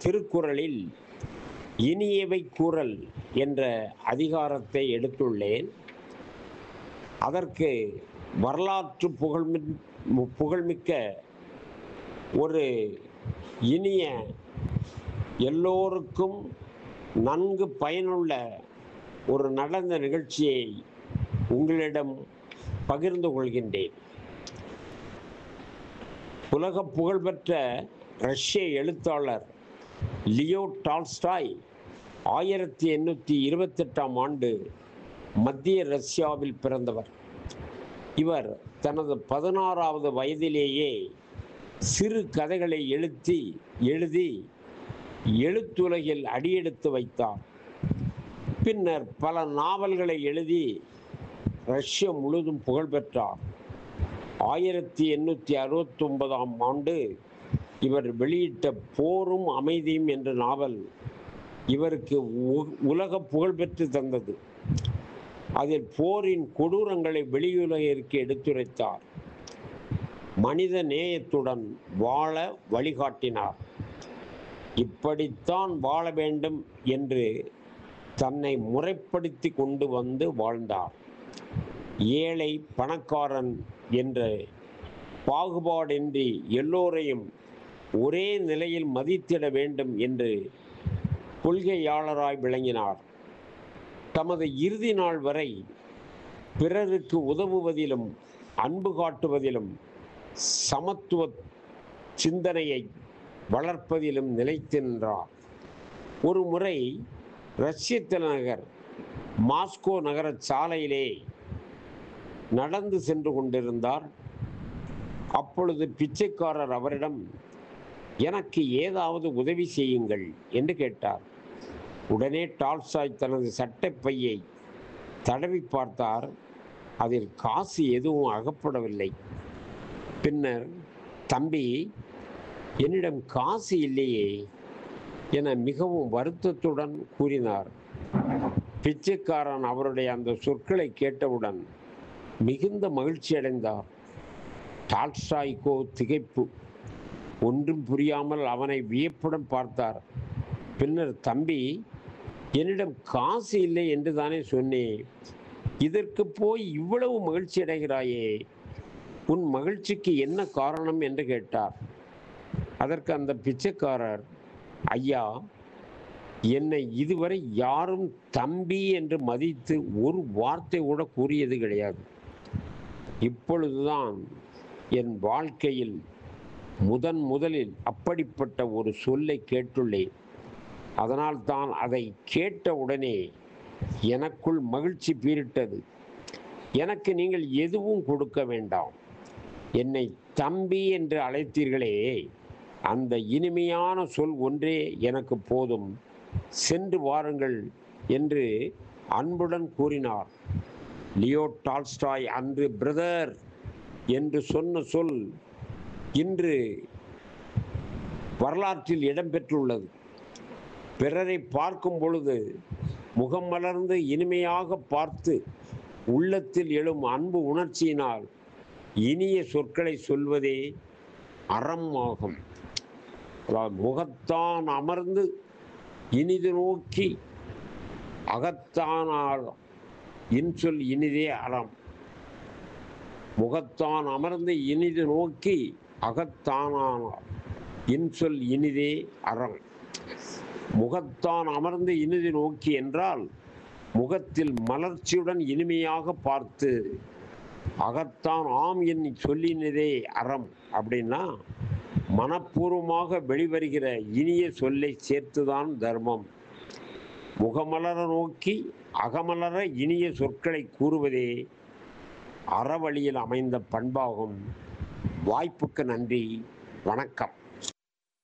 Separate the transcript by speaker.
Speaker 1: திருக்குறளில் இனியவை கூறல் என்ற அதிகாரத்தை எடுத்துள்ளேன் அதற்கு வரலாற்று புகழ்மி புகழ்மிக்க ஒரு இனிய எல்லோருக்கும் நன்கு பயனுள்ள ஒரு நடந்த நிகழ்ச்சியை உங்களிடம் பகிர்ந்து கொள்கின்றேன் உலக புகழ்பெற்ற ரஷ்ய எழுத்தாளர் லியோ டால்ஸ்டாய் ஆயிரத்தி எண்ணூற்றி இருபத்தெட்டாம் ஆண்டு மத்திய ரஷ்யாவில் பிறந்தவர் இவர் தனது பதினாறாவது வயதிலேயே சிறு கதைகளை எழுத்தி எழுதி எழுத்துலகில் அடியெடுத்து வைத்தார் பின்னர் பல நாவல்களை எழுதி ரஷ்யா முழுவதும் புகழ்பெற்றார் ஆயிரத்தி எண்ணூற்றி அறுபத்தி ஒன்பதாம் ஆண்டு இவர் வெளியிட்ட போரும் அமைதியும் என்ற நாவல் இவருக்கு உ- உலக புகழ்பெற்று தந்தது அதில் போரின் கொடூரங்களை வெளியுலகிற்கு எடுத்துரைத்தார் மனித நேயத்துடன் வாழ வழிகாட்டினார் இப்படித்தான் வாழ வேண்டும் என்று தன்னை முறைப்படுத்தி கொண்டு வந்து வாழ்ந்தார் ஏழை பணக்காரன் என்ற பாகுபாடின்றி எல்லோரையும் ஒரே நிலையில் மதித்திட வேண்டும் என்று கொள்கையாளராய் விளங்கினார் தமது இறுதி நாள் வரை பிறருக்கு உதவுவதிலும் அன்பு காட்டுவதிலும் சமத்துவ சிந்தனையை வளர்ப்பதிலும் நிலைத்து நின்றார் ஒரு முறை ரஷ்ய தலைநகர் மாஸ்கோ நகர சாலையிலே நடந்து சென்று கொண்டிருந்தார் அப்பொழுது பிச்சைக்காரர் அவரிடம் எனக்கு ஏதாவது உதவி செய்யுங்கள் என்று கேட்டார் உடனே டால்சாய் தனது சட்டைப்பையை தடவி பார்த்தார் அதில் காசு எதுவும் அகப்படவில்லை பின்னர் தம்பி என்னிடம் காசு இல்லையே என மிகவும் வருத்தத்துடன் கூறினார் பிச்சைக்காரன் அவருடைய அந்த சொற்களை கேட்டவுடன் மிகுந்த மகிழ்ச்சி அடைந்தார் டால்ஸ்டாய்கோ திகைப்பு ஒன்றும் புரியாமல் அவனை வியப்புடன் பார்த்தார் பின்னர் தம்பி என்னிடம் காசு இல்லை என்று தானே சொன்னேன் இதற்கு போய் இவ்வளவு மகிழ்ச்சி அடைகிறாயே உன் மகிழ்ச்சிக்கு என்ன காரணம் என்று கேட்டார் அதற்கு அந்த பிச்சைக்காரர் ஐயா என்னை இதுவரை யாரும் தம்பி என்று மதித்து ஒரு வார்த்தை கூட கூறியது கிடையாது இப்பொழுதுதான் என் வாழ்க்கையில் முதன் முதலில் அப்படிப்பட்ட ஒரு சொல்லை கேட்டுள்ளேன் அதனால் தான் அதை கேட்ட உடனே எனக்குள் மகிழ்ச்சி பீரிட்டது எனக்கு நீங்கள் எதுவும் கொடுக்க வேண்டாம் என்னை தம்பி என்று அழைத்தீர்களே அந்த இனிமையான சொல் ஒன்றே எனக்கு போதும் சென்று வாருங்கள் என்று அன்புடன் கூறினார் லியோ டால்ஸ்டாய் அன்று பிரதர் என்று சொன்ன சொல் இன்று வரலாற்றில் இடம்பெற்றுள்ளது பிறரை பார்க்கும் பொழுது முகம் மலர்ந்து இனிமையாக பார்த்து உள்ளத்தில் எழும் அன்பு உணர்ச்சியினால் இனிய சொற்களை சொல்வதே அறம் ஆகும் அதாவது முகத்தான் அமர்ந்து இனிது நோக்கி அகத்தானால் இன்சொல் இனிதே அறம் முகத்தான் அமர்ந்து இனிது நோக்கி அகத்தானானார் இன்சொல் இனிதே அறம் முகத்தான் அமர்ந்து இனிது நோக்கி என்றால் முகத்தில் மலர்ச்சியுடன் இனிமையாக பார்த்து அகத்தான் ஆம் என் சொல்லினதே அறம் அப்படின்னா மனப்பூர்வமாக வெளிவருகிற இனிய சொல்லை சேர்த்துதான் தர்மம் முகமலர நோக்கி அகமலர இனிய சொற்களை கூறுவதே அறவழியில் அமைந்த பண்பாகும் வாய்ப்புக்கு நன்றி வணக்கம்